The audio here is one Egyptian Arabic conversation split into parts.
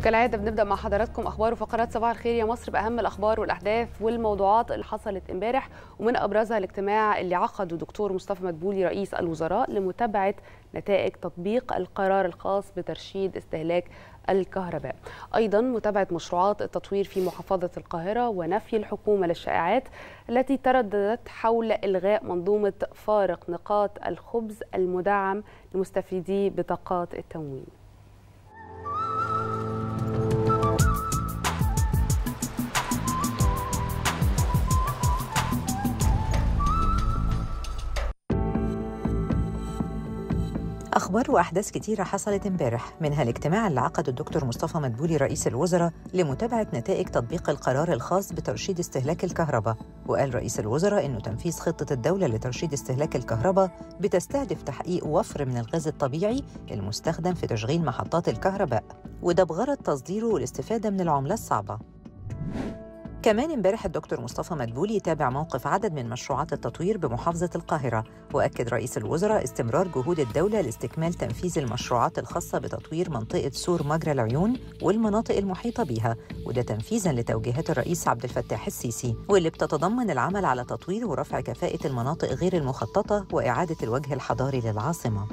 كالعاده بنبدا مع حضراتكم اخبار وفقرات صباح الخير يا مصر باهم الاخبار والاحداث والموضوعات اللي حصلت امبارح ومن ابرزها الاجتماع اللي عقده دكتور مصطفى مدبولي رئيس الوزراء لمتابعه نتائج تطبيق القرار الخاص بترشيد استهلاك الكهرباء ايضا متابعه مشروعات التطوير في محافظه القاهره ونفي الحكومه للشائعات التي ترددت حول الغاء منظومه فارق نقاط الخبز المدعم لمستفيدي بطاقات التموين أخبار وأحداث كتيرة حصلت امبارح منها الاجتماع اللي عقده الدكتور مصطفى مدبولي رئيس الوزراء لمتابعة نتائج تطبيق القرار الخاص بترشيد استهلاك الكهرباء وقال رئيس الوزراء إنه تنفيذ خطة الدولة لترشيد استهلاك الكهرباء بتستهدف تحقيق وفر من الغاز الطبيعي المستخدم في تشغيل محطات الكهرباء وده بغرض تصديره والاستفادة من العملة الصعبة كمان امبارح الدكتور مصطفى مدبولي تابع موقف عدد من مشروعات التطوير بمحافظة القاهرة وأكد رئيس الوزراء استمرار جهود الدولة لاستكمال تنفيذ المشروعات الخاصة بتطوير منطقة سور مجرى العيون والمناطق المحيطة بها وده تنفيذا لتوجيهات الرئيس عبد الفتاح السيسي واللي بتتضمن العمل على تطوير ورفع كفاءة المناطق غير المخططة وإعادة الوجه الحضاري للعاصمة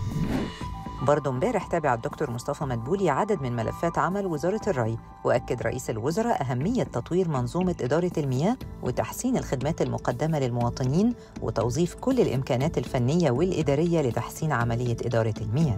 برضه امبارح تابع الدكتور مصطفى مدبولي عدد من ملفات عمل وزارة الري وأكد رئيس الوزراء أهمية تطوير منظومة إدارة المياه وتحسين الخدمات المقدمة للمواطنين وتوظيف كل الإمكانات الفنية والإدارية لتحسين عملية إدارة المياه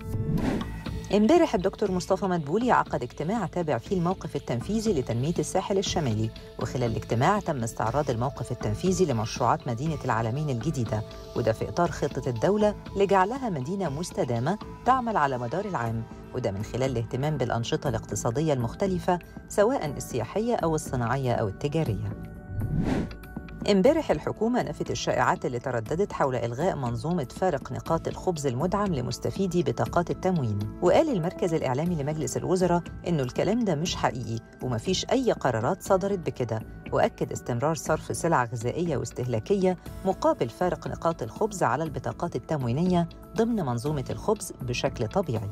امبارح الدكتور مصطفى مدبولي عقد اجتماع تابع فيه الموقف التنفيذي لتنمية الساحل الشمالي وخلال الاجتماع تم استعراض الموقف التنفيذي لمشروعات مدينة العالمين الجديدة وده في إطار خطة الدولة لجعلها مدينة مستدامة تعمل على مدار العام وده من خلال الاهتمام بالأنشطة الاقتصادية المختلفة سواء السياحية أو الصناعية أو التجارية امبارح الحكومة نفت الشائعات اللي ترددت حول إلغاء منظومة فارق نقاط الخبز المدعم لمستفيدي بطاقات التموين وقال المركز الإعلامي لمجلس الوزراء إنه الكلام ده مش حقيقي ومفيش أي قرارات صدرت بكده وأكد استمرار صرف سلع غذائية واستهلاكية مقابل فارق نقاط الخبز على البطاقات التموينية ضمن منظومة الخبز بشكل طبيعي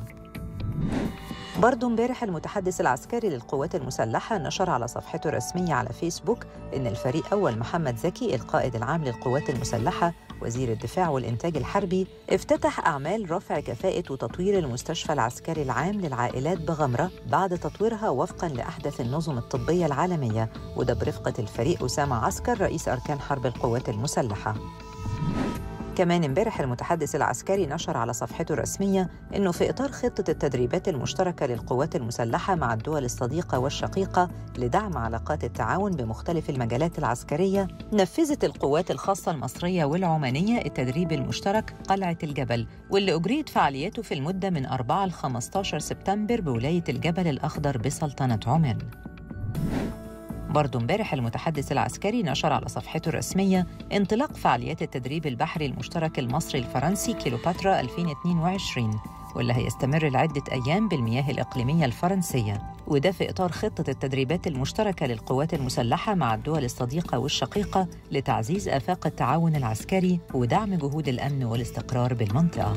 برضه امبارح المتحدث العسكري للقوات المسلحة نشر على صفحته الرسمية على فيسبوك إن الفريق أول محمد زكي القائد العام للقوات المسلحة وزير الدفاع والإنتاج الحربي افتتح أعمال رفع كفاءة وتطوير المستشفى العسكري العام للعائلات بغمرة بعد تطويرها وفقا لأحدث النظم الطبية العالمية وده برفقة الفريق أسامة عسكر رئيس أركان حرب القوات المسلحة كمان امبارح المتحدث العسكري نشر على صفحته الرسمية أنه في إطار خطة التدريبات المشتركة للقوات المسلحة مع الدول الصديقة والشقيقة لدعم علاقات التعاون بمختلف المجالات العسكرية نفذت القوات الخاصة المصرية والعمانية التدريب المشترك قلعة الجبل واللي أجريت فعالياته في المدة من 4 ل 15 سبتمبر بولاية الجبل الأخضر بسلطنة عمان برضه امبارح المتحدث العسكري نشر على صفحته الرسمية انطلاق فعاليات التدريب البحري المشترك المصري الفرنسي كيلوباترا 2022 واللي هيستمر لعدة أيام بالمياه الإقليمية الفرنسية وده في إطار خطة التدريبات المشتركة للقوات المسلحة مع الدول الصديقة والشقيقة لتعزيز آفاق التعاون العسكري ودعم جهود الأمن والاستقرار بالمنطقة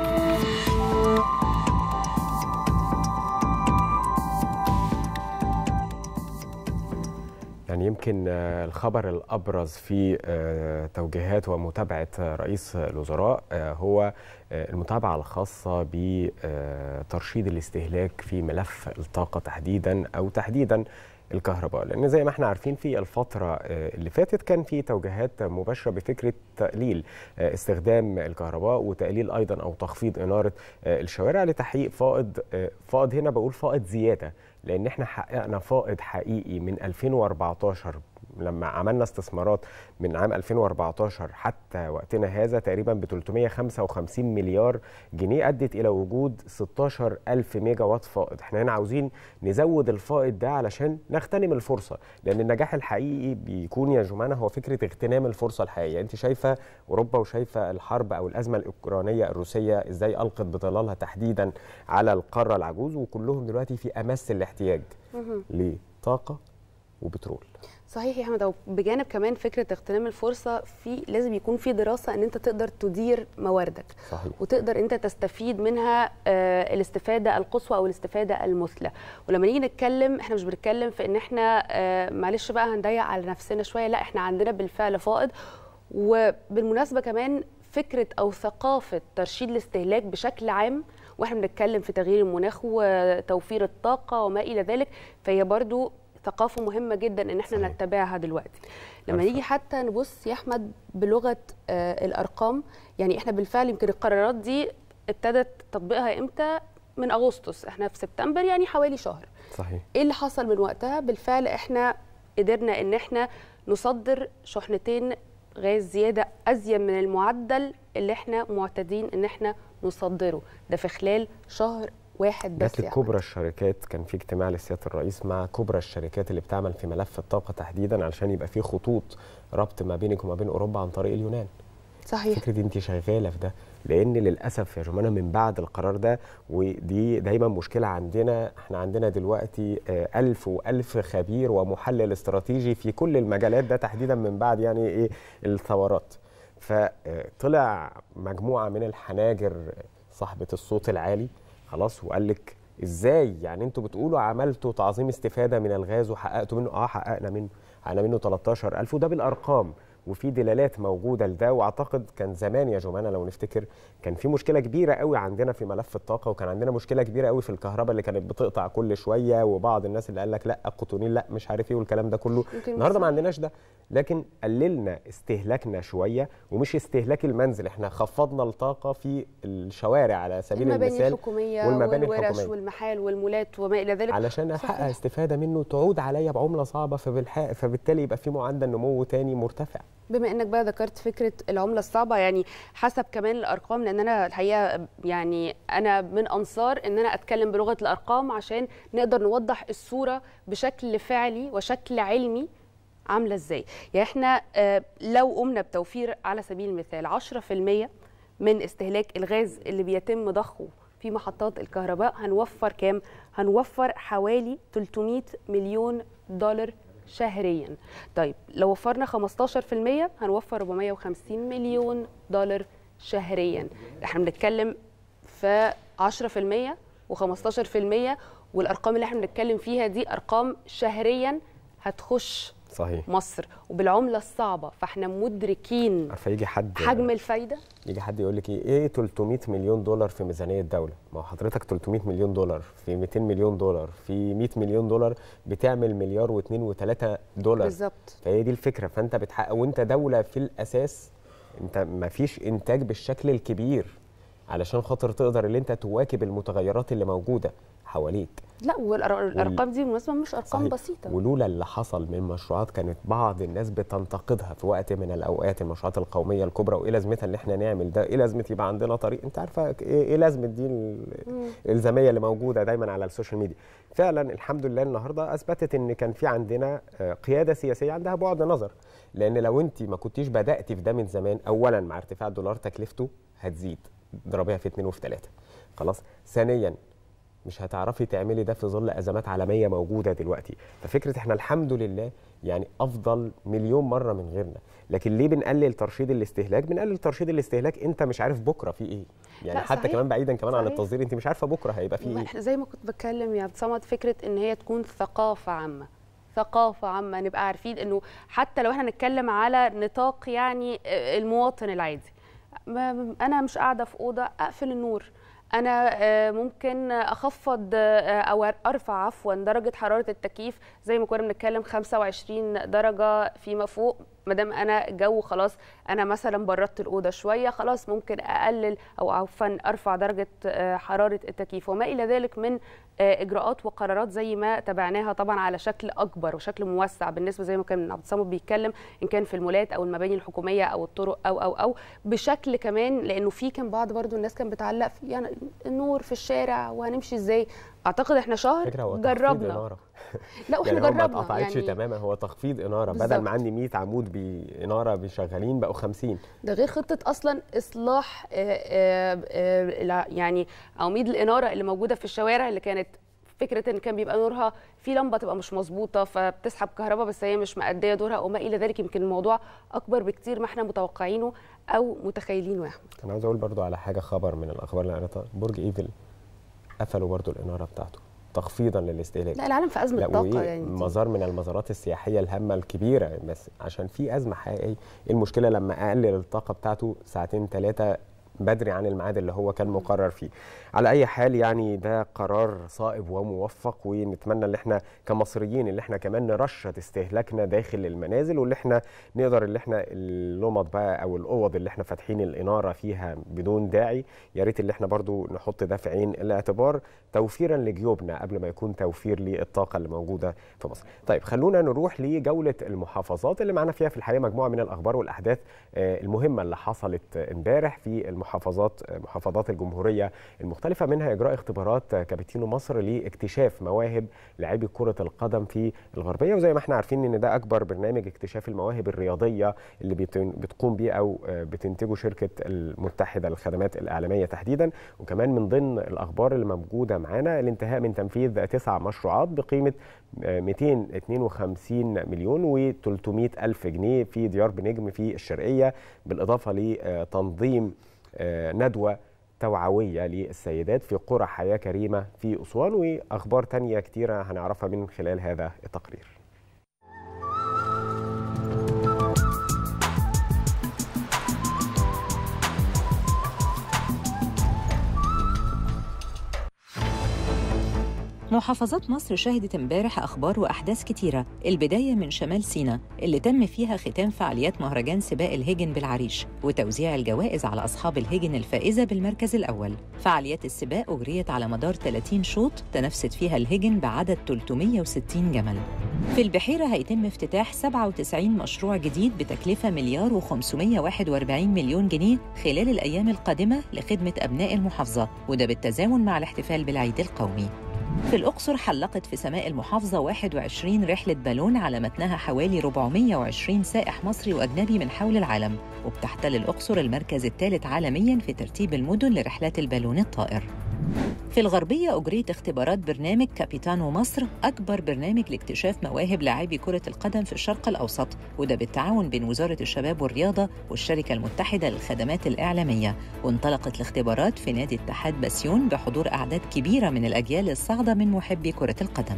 يعني يمكن الخبر الابرز في توجيهات ومتابعه رئيس الوزراء هو المتابعه الخاصه بترشيد الاستهلاك في ملف الطاقه تحديدا او تحديدا الكهرباء لان زي ما احنا عارفين في الفتره اللي فاتت كان في توجيهات مباشره بفكره تقليل استخدام الكهرباء وتقليل ايضا او تخفيض اناره الشوارع لتحقيق فائض فائض هنا بقول فائض زياده لان احنا حققنا فائض حقيقي من 2014 لما عملنا استثمارات من عام 2014 حتى وقتنا هذا تقريبا ب 355 مليار جنيه ادت الى وجود 16 ألف ميجا وات فائض احنا هنا عاوزين نزود الفائض ده علشان نغتنم الفرصه لان النجاح الحقيقي بيكون يا جمانه هو فكره اغتنام الفرصه الحقيقيه انت شايفه اوروبا وشايفه الحرب او الازمه الاوكرانيه الروسيه ازاي القت بظلالها تحديدا على القاره العجوز وكلهم دلوقتي في امس الاحتياج لطاقه وبترول صحيح يا احمد بجانب كمان فكره اغتنام الفرصه في لازم يكون في دراسه ان انت تقدر تدير مواردك صحيح. وتقدر انت تستفيد منها آه الاستفاده القصوى او الاستفاده المثلى ولما نيجي نتكلم احنا مش بنتكلم في ان احنا آه معلش بقى هنضيق على نفسنا شويه لا احنا عندنا بالفعل فائض وبالمناسبه كمان فكره او ثقافه ترشيد الاستهلاك بشكل عام واحنا بنتكلم في تغيير المناخ وتوفير الطاقه وما الى ذلك فهي برضو ثقافه مهمه جدا ان احنا صحيح. نتبعها دلوقتي لما نيجي حتى نبص يا احمد بلغه آه الارقام يعني احنا بالفعل يمكن القرارات دي ابتدت تطبيقها امتى من اغسطس احنا في سبتمبر يعني حوالي شهر صحيح ايه اللي حصل من وقتها بالفعل احنا قدرنا ان احنا نصدر شحنتين غاز زياده ازيد من المعدل اللي احنا معتادين ان احنا نصدره ده في خلال شهر واحد بس جات كبرى الشركات كان في اجتماع لسياده الرئيس مع كبرى الشركات اللي بتعمل في ملف الطاقه تحديدا علشان يبقى في خطوط ربط ما بينك وما بين اوروبا عن طريق اليونان صحيح فكره انت شغاله في ده لان للاسف يا جماعه من بعد القرار ده ودي دايما مشكله عندنا احنا عندنا دلوقتي ألف وألف خبير ومحلل استراتيجي في كل المجالات ده تحديدا من بعد يعني ايه الثورات فطلع مجموعه من الحناجر صاحبه الصوت العالي خلاص وقال لك ازاي يعني انتوا بتقولوا عملتوا تعظيم استفاده من الغاز وحققتوا منه اه حققنا منه حققنا منه 13000 وده بالارقام وفي دلالات موجوده لده واعتقد كان زمان يا جمانه لو نفتكر كان في مشكله كبيره قوي عندنا في ملف الطاقه وكان عندنا مشكله كبيره قوي في الكهرباء اللي كانت بتقطع كل شويه وبعض الناس اللي قال لك لا قطونين لا مش عارف ايه والكلام ده كله النهارده ما عندناش ده لكن قللنا استهلاكنا شويه ومش استهلاك المنزل احنا خفضنا الطاقه في الشوارع على سبيل المباني المثال الحكوميه والمباني والورش الحكوميه والمحال والمولات وما الى ذلك علشان احقق استفاده منه تعود عليا بعمله صعبه فبالحق فبالتالي يبقى في معدل نمو تاني مرتفع بما انك بقى ذكرت فكره العمله الصعبه يعني حسب كمان الارقام لان انا الحقيقه يعني انا من انصار ان انا اتكلم بلغه الارقام عشان نقدر نوضح الصوره بشكل فعلي وشكل علمي عامله ازاي يعني احنا لو قمنا بتوفير على سبيل المثال 10% من استهلاك الغاز اللي بيتم ضخه في محطات الكهرباء هنوفر كام هنوفر حوالي 300 مليون دولار شهريا طيب لو وفرنا 15% هنوفر 450 مليون دولار شهريا احنا بنتكلم في 10% و15% والارقام اللي احنا بنتكلم فيها دي ارقام شهريا هتخش صحيح مصر وبالعمله الصعبه فاحنا مدركين عارفه يجي حد حجم الفايده يجي حد يقول لك ايه ايه 300 مليون دولار في ميزانيه الدوله ما هو حضرتك 300 مليون دولار في 200 مليون دولار في 100 مليون دولار بتعمل مليار و2 و3 دولار بالظبط فهي دي الفكره فانت بتحقق وانت دوله في الاساس انت ما فيش انتاج بالشكل الكبير علشان خاطر تقدر ان انت تواكب المتغيرات اللي موجوده حواليك لا والارقام دي بالمناسبه مش ارقام صحيح. بسيطه ولولا اللي حصل من مشروعات كانت بعض الناس بتنتقدها في وقت من الاوقات المشروعات القوميه الكبرى وايه لازمتها ان احنا نعمل ده ايه لازمه يبقى عندنا طريق انت عارفه ايه, إيه لازمه دي الالزاميه اللي موجوده دايما على السوشيال ميديا فعلا الحمد لله النهارده اثبتت ان كان في عندنا قياده سياسيه عندها بعد نظر لان لو انت ما كنتيش بداتي في ده من زمان اولا مع ارتفاع الدولار تكلفته هتزيد ضربيها في اتنين وفي ثلاثه خلاص ثانيا مش هتعرفي تعملي ده في ظل ازمات عالميه موجوده دلوقتي ففكره احنا الحمد لله يعني افضل مليون مره من غيرنا لكن ليه بنقلل ترشيد الاستهلاك بنقلل ترشيد الاستهلاك انت مش عارف بكره في ايه يعني لا، حتى صحيح. كمان بعيدا كمان عن صحيح. التصدير انت مش عارفه بكره هيبقى في ما ايه إحنا زي ما كنت بتكلم يا عبد الصمد فكره ان هي تكون ثقافه عامه ثقافه عامه نبقى عارفين انه حتى لو احنا نتكلم على نطاق يعني المواطن العادي ما انا مش قاعده في اوضه اقفل النور انا آه، ممكن اخفض آه، او ارفع عفوا درجه حراره التكييف زي ما كنا بنتكلم 25 درجه فيما فوق ما دام انا الجو خلاص انا مثلا بردت الاوضه شويه خلاص ممكن اقلل او عفوا ارفع درجه آه، حراره التكييف وما الى ذلك من آه، اجراءات وقرارات زي ما تابعناها طبعا على شكل اكبر وشكل موسع بالنسبه زي ما كان عبد الصمد بيتكلم ان كان في المولات او المباني الحكوميه او الطرق او او او بشكل كمان لانه في كان بعض برضو الناس كانت بتعلق في يعني النور في الشارع وهنمشي ازاي اعتقد احنا شهر فكره هو تخفيض جربنا إنارة. لا واحنا يعني هو ما جربنا اتقطعتش يعني تماما هو تخفيض اناره بدل بالظبط. ما عندي 100 عمود باناره بشغالين بقوا 50 ده غير خطه اصلا اصلاح آه، آه، آه، الع- يعني عواميد الاناره اللي موجوده في الشوارع اللي كانت فكره ان كان بيبقى نورها في لمبه تبقى مش مظبوطه فبتسحب كهرباء بس هي مش مأديه دورها وما الى ذلك يمكن الموضوع اكبر بكتير ما احنا متوقعينه او متخيلينه يا احمد انا عاوز اقول برضو على حاجه خبر من الاخبار اللي قريتها برج ايفل قفلوا برضو الاناره بتاعته تخفيضا للاستهلاك لا العالم في ازمه لا طاقه وإيه يعني دي. مزار من المزارات السياحيه الهامه الكبيره بس عشان في ازمه حقيقيه إيه المشكله لما اقلل الطاقه بتاعته ساعتين ثلاثه بدري عن الميعاد اللي هو كان مقرر فيه على اي حال يعني ده قرار صائب وموفق ونتمنى ان احنا كمصريين اللي احنا كمان نرشد استهلاكنا داخل المنازل واللي احنا نقدر اللي احنا اللمض بقى او الاوض اللي احنا فاتحين الاناره فيها بدون داعي يا ريت اللي احنا برضو نحط ده في عين الاعتبار توفيرا لجيوبنا قبل ما يكون توفير للطاقه اللي موجوده في مصر. طيب خلونا نروح لجوله المحافظات اللي معانا فيها في الحقيقه مجموعه من الاخبار والاحداث المهمه اللي حصلت امبارح في المحافظات محافظات الجمهوريه المختلفه منها اجراء اختبارات كابيتينو مصر لاكتشاف مواهب لاعبي كره القدم في الغربيه وزي ما احنا عارفين ان ده اكبر برنامج اكتشاف المواهب الرياضيه اللي بتقوم بيه او بتنتجه شركه المتحده للخدمات الاعلاميه تحديدا وكمان من ضمن الاخبار اللي موجوده معانا الانتهاء من تنفيذ تسع مشروعات بقيمه 252 مليون و300 الف جنيه في ديار بنجم في الشرقيه بالاضافه لتنظيم ندوه توعوية للسيدات في قرى حياة كريمة في أسوان وأخبار تانية كتيرة هنعرفها من خلال هذا التقرير محافظات مصر شهدت امبارح اخبار واحداث كتيره البدايه من شمال سيناء اللي تم فيها ختام فعاليات مهرجان سباق الهجن بالعريش وتوزيع الجوائز على اصحاب الهجن الفائزه بالمركز الاول فعاليات السباق اجريت على مدار 30 شوط تنافست فيها الهجن بعدد 360 جمل في البحيره هيتم افتتاح 97 مشروع جديد بتكلفه مليار و541 مليون جنيه خلال الايام القادمه لخدمه ابناء المحافظه وده بالتزامن مع الاحتفال بالعيد القومي في الأقصر حلقت في سماء المحافظة 21 رحلة بالون على متنها حوالي 420 سائح مصري وأجنبي من حول العالم وبتحتل الأقصر المركز الثالث عالمياً في ترتيب المدن لرحلات البالون الطائر في الغربية أجريت اختبارات برنامج كابيتانو مصر أكبر برنامج لاكتشاف مواهب لاعبي كرة القدم في الشرق الأوسط وده بالتعاون بين وزارة الشباب والرياضة والشركة المتحدة للخدمات الإعلامية وانطلقت الاختبارات في نادي اتحاد بسيون بحضور أعداد كبيرة من الأجيال الصاعدة من محبي كرة القدم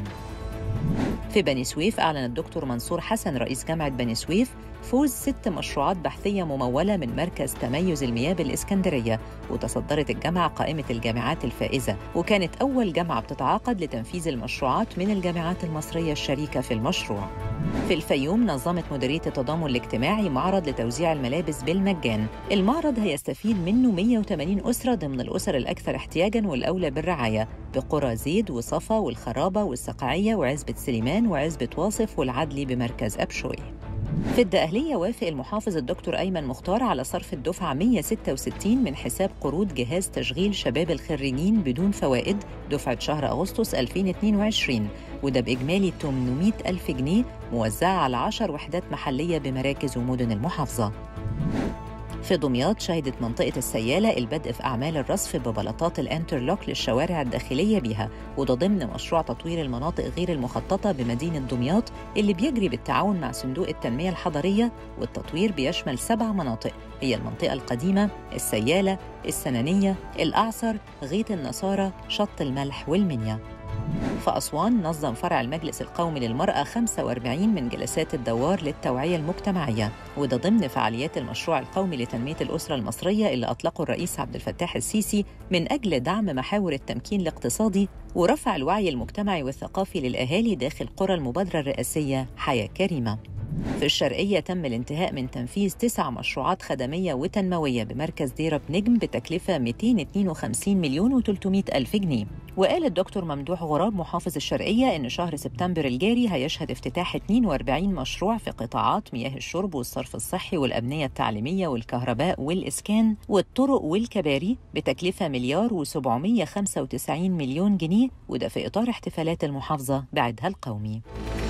في بني سويف أعلن الدكتور منصور حسن رئيس جامعة بني سويف فوز ست مشروعات بحثية ممولة من مركز تميز المياه بالإسكندرية وتصدرت الجامعة قائمة الجامعات الفائزة وكانت أول جامعة بتتعاقد لتنفيذ المشروعات من الجامعات المصرية الشريكة في المشروع في الفيوم نظمت مديرية التضامن الاجتماعي معرض لتوزيع الملابس بالمجان المعرض هيستفيد منه 180 أسرة ضمن الأسر الأكثر احتياجاً والأولى بالرعاية بقرى زيد وصفا والخرابة والسقعية وعزبة سليمان وعزبة واصف والعدلي بمركز أبشوي في الدقهلية وافق المحافظ الدكتور أيمن مختار على صرف الدفعة 166 من حساب قروض جهاز تشغيل شباب الخريجين بدون فوائد دفعة شهر أغسطس 2022 وده بإجمالي 800 ألف جنيه موزعة على 10 وحدات محلية بمراكز ومدن المحافظة في دمياط شهدت منطقة السيالة البدء في أعمال الرصف ببلاطات الانترلوك للشوارع الداخلية بها وده ضمن مشروع تطوير المناطق غير المخططة بمدينة دمياط اللي بيجري بالتعاون مع صندوق التنمية الحضرية والتطوير بيشمل سبع مناطق هي المنطقة القديمة السيالة السنانية الأعصر غيط النصارى شط الملح والمنيا في أسوان نظم فرع المجلس القومي للمرأة 45 من جلسات الدوار للتوعية المجتمعية وده ضمن فعاليات المشروع القومي لتنمية الأسرة المصرية اللي أطلقه الرئيس عبد الفتاح السيسي من أجل دعم محاور التمكين الاقتصادي ورفع الوعي المجتمعي والثقافي للأهالي داخل قرى المبادرة الرئاسية حياة كريمة في الشرقية تم الانتهاء من تنفيذ تسع مشروعات خدمية وتنموية بمركز ديرة بنجم بتكلفة 252 مليون و300 ألف جنيه وقال الدكتور ممدوح غراب محافظ الشرقية إن شهر سبتمبر الجاري هيشهد افتتاح 42 مشروع في قطاعات مياه الشرب والصرف الصحي والأبنية التعليمية والكهرباء والإسكان والطرق والكباري بتكلفة مليار و795 مليون جنيه وده في إطار احتفالات المحافظة بعدها القومي